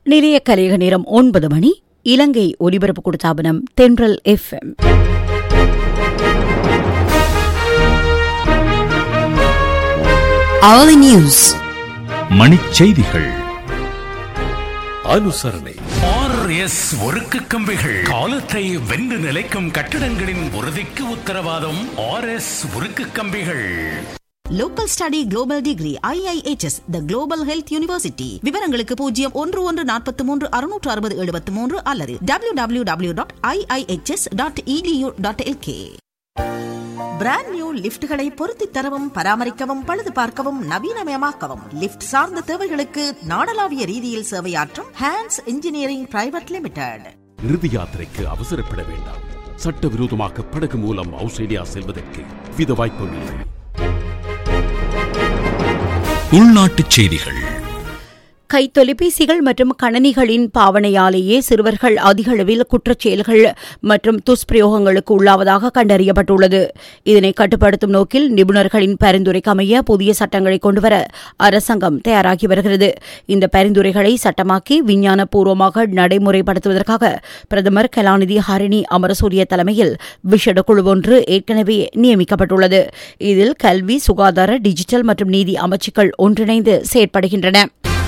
நிறைய கலையக நேரம் ஒன்பது மணி இலங்கை ஒலிபரப்பு கொடுத்தாபனம் தென்றல் எஃப்எம் hourly news மணிச்செய்திகள் அனுசரணை ஆர்எஸ் ஒருக்கு கம்பிகள் காலத்தை வென்று நிலைக்கும் கட்டிடங்களின் உறுதிக்கு உத்தரவாதம் ஆர்எஸ் உருக்கு கம்பிகள் local study global degree IIHS the global health university விவரங்களுக்கு பூஜ்ஜியம் ஒன்று ஒன்று நாற்பத்தி மூன்று அறுநூற்று அறுபது எழுபத்தி மூன்று அல்லது W W W dot IIHS dot EDU dot LK brand new லிப்ட்களை பொருத்தி தரவும் பராமரிக்கவும் பழுது பார்க்கவும் நவீனமயமாக்கவும் லிப்ட் சார்ந்த தேவைகளுக்கு நாடளாவிய ரீதியில் சேவையாற்றும் ஹேண்ட்ஸ் இன்ஜினியரிங் பிரைவேட் லிமிடெட் இறுதி யாத்திரைக்கு அவசரப்பட வேண்டாம் சட்டவிரோதமாக படகு மூலம் ஆஸ்திரேலியா செல்வதற்கு வித வாய்ப்பும் இல்லை உள்நாட்டுச் செய்திகள் கைத்தொலைபேசிகள் மற்றும் கணனிகளின் பாவனையாலேயே சிறுவர்கள் அதிக அளவில் குற்றச் செயல்கள் மற்றும் துஷ்பிரயோகங்களுக்கு உள்ளாவதாக கண்டறியப்பட்டுள்ளது இதனை கட்டுப்படுத்தும் நோக்கில் நிபுணர்களின் பரிந்துரைக்கு அமைய புதிய சட்டங்களை கொண்டுவர அரசாங்கம் தயாராகி வருகிறது இந்த பரிந்துரைகளை சட்டமாக்கி விஞ்ஞானபூர்வமாக நடைமுறைப்படுத்துவதற்காக பிரதமர் கலாநிதி ஹரிணி அமரசூரிய தலைமையில் விஷட குழு ஒன்று ஏற்கனவே நியமிக்கப்பட்டுள்ளது இதில் கல்வி சுகாதார டிஜிட்டல் மற்றும் நீதி அமைச்சுக்கள் ஒன்றிணைந்து செயற்படுகின்றன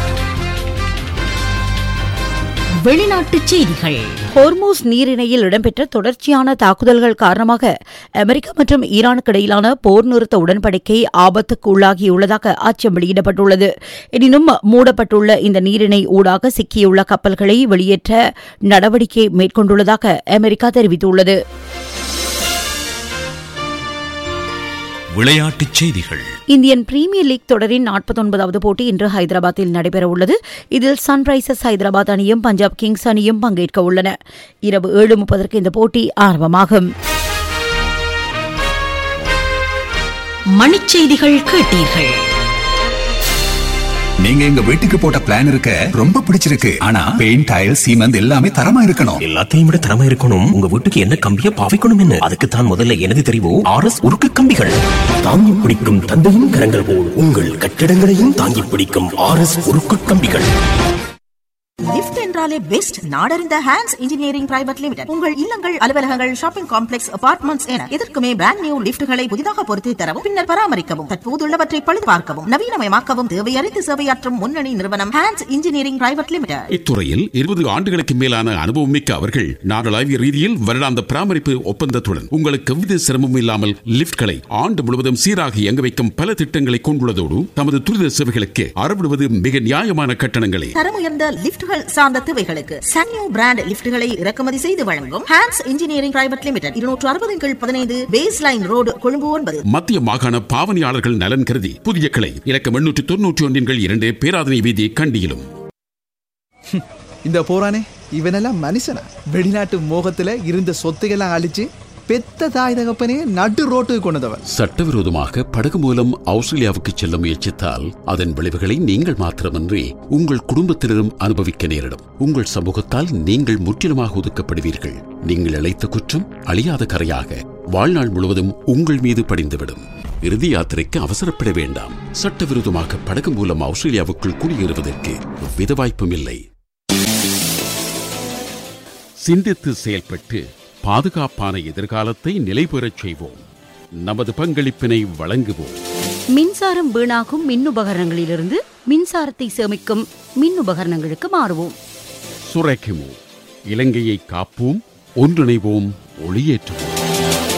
வெளிநாட்டுச் செய்திகள் ஹோர்மூஸ் நீரிணையில் இடம்பெற்ற தொடர்ச்சியான தாக்குதல்கள் காரணமாக அமெரிக்கா மற்றும் ஈரானுக்கு இடையிலான போர் நிறுத்த உடன்படிக்கை ஆபத்துக்கு உள்ளாகியுள்ளதாக அச்சம் வெளியிடப்பட்டுள்ளது எனினும் மூடப்பட்டுள்ள இந்த நீரிணை ஊடாக சிக்கியுள்ள கப்பல்களை வெளியேற்ற நடவடிக்கை மேற்கொண்டுள்ளதாக அமெரிக்கா தெரிவித்துள்ளது விளையாட்டுச் செய்திகள் இந்தியன் பிரீமியர் லீக் தொடரின் நாற்பத்தொன்பதாவது போட்டி இன்று ஹைதராபாத்தில் நடைபெறவுள்ளது இதில் சன்ரைசர்ஸ் ஹைதராபாத் அணியும் பஞ்சாப் கிங்ஸ் அணியும் பங்கேற்க உள்ளன இரவு ஏழு முப்பதற்கு இந்த போட்டி ஆரம்பமாகும் மணிச்செய்திகள் கேட்டீர்கள் நீங்க எங்க வீட்டுக்கு போட்ட பிளான் இருக்க ரொம்ப பிடிச்சிருக்கு ஆனா பெயிண்ட் டைல் சீமெண்ட் எல்லாமே தரமா இருக்கணும் எல்லாத்தையும் விட திறமை இருக்கணும் உங்க வீட்டுக்கு என்ன கம்பிய பாவிக்கணும் என்ன அதுக்கு தான் முதல்ல எனது தெரிவு ஆர் எஸ் உருக்கு கம்பிகள் தாங்கி பிடிக்கும் தந்தையின் கரங்கள் போல் உங்கள் கட்டிடங்களையும் தாங்கி பிடிக்கும் ஆர் எஸ் உருக்கு கம்பிகள் லிஃப்ட் என்றாலே பெஸ்ட் நாடறிந்த ஹேண்ட்ஸ் இன்ஜினியரிங் பிரைவேட் லிமிடெட் உங்கள் இல்லங்கள் அலுவலகங்கள் ஷாப்பிங் காம்ப்ளெக்ஸ் அபார்ட்மெண்ட்ஸ் என எதற்குமே பிராண்ட் நியூ லிஃப்ட்களை புதிதாக பொருத்தி தரவும் பின்னர் பராமரிக்கவும் தற்போதுள்ளவற்றை பழுது பார்க்கவும் நவீனமயமாக்கவும் தேவையறிந்து சேவையாற்றும் முன்னணி நிறுவனம் ஹேண்ட்ஸ் இன்ஜினியரிங் பிரைவேட் லிமிடெட் இத்துறையில் இருபது ஆண்டுகளுக்கு மேலான அனுபவம் மிக்க அவர்கள் நாடளாவிய ரீதியில் வருடாந்த பராமரிப்பு ஒப்பந்தத்துடன் உங்களுக்கு எவ்வித சிரமமும் இல்லாமல் லிப்ட்களை ஆண்டு முழுவதும் சீராக இயங்க வைக்கும் பல திட்டங்களை கொண்டுள்ளதோடு தமது துரித சேவைகளுக்கு அறவிடுவது மிக நியாயமான கட்டணங்களே தரம் உயர்ந்த லிஃப்ட்கள் சார்ந்த தேவைகளுக்கு சன்யூ பிராண்ட் லிஃப்ட்களை இறக்குமதி செய்து வழங்கும் ஹேண்ட்ஸ் இன்ஜினியரிங் பிரைவேட் லிமிடெட் இருநூற்று அறுபது கீழ் பதினைந்து பேஸ் லைன் ரோடு கொழும்பு ஒன்பது மத்திய மாகாண பாவனையாளர்கள் நலன் கருதி புதிய கிளை இலக்கம் எண்ணூற்றி தொன்னூற்றி ஒன்றின் கீழ் இரண்டு பேராதனை வீதி கண்டியிலும் இந்த போறானே இவனெல்லாம் மனுஷனா வெளிநாட்டு மோகத்துல இருந்த சொத்துக்கெல்லாம் அழிச்சு பெத்த தாய் தகப்பனே நடு ரோட்டுக்கு கொண்டதவன் சட்டவிரோதமாக படகு மூலம் ஆஸ்திரேலியாவுக்கு செல்ல முயற்சித்தால் அதன் விளைவுகளை நீங்கள் மாத்திரமன்றி உங்கள் குடும்பத்தினரும் அனுபவிக்க நேரிடும் உங்கள் சமூகத்தால் நீங்கள் முற்றிலுமாக ஒதுக்கப்படுவீர்கள் நீங்கள் இழைத்த குற்றம் அழியாத கரையாக வாழ்நாள் முழுவதும் உங்கள் மீது படிந்துவிடும் இறுதி யாத்திரைக்கு அவசரப்பட வேண்டாம் சட்டவிரோதமாக படகு மூலம் ஆஸ்திரேலியாவுக்குள் குடியேறுவதற்கு எவ்வித வாய்ப்பும் இல்லை சிந்தித்து செயல்பட்டு பாதுகாப்பான எதிர்காலத்தை நிலைபெறச் செய்வோம் நமது பங்களிப்பினை வழங்குவோம் மின்சாரம் வீணாகும் மின் உபகரணங்களிலிருந்து மின்சாரத்தை சேமிக்கும் மின் உபகரணங்களுக்கு மாறுவோம் சுரக்கிமோ இலங்கையை காப்போம் ஒன்றிணைவோம் ஒளியேற்றுவோம்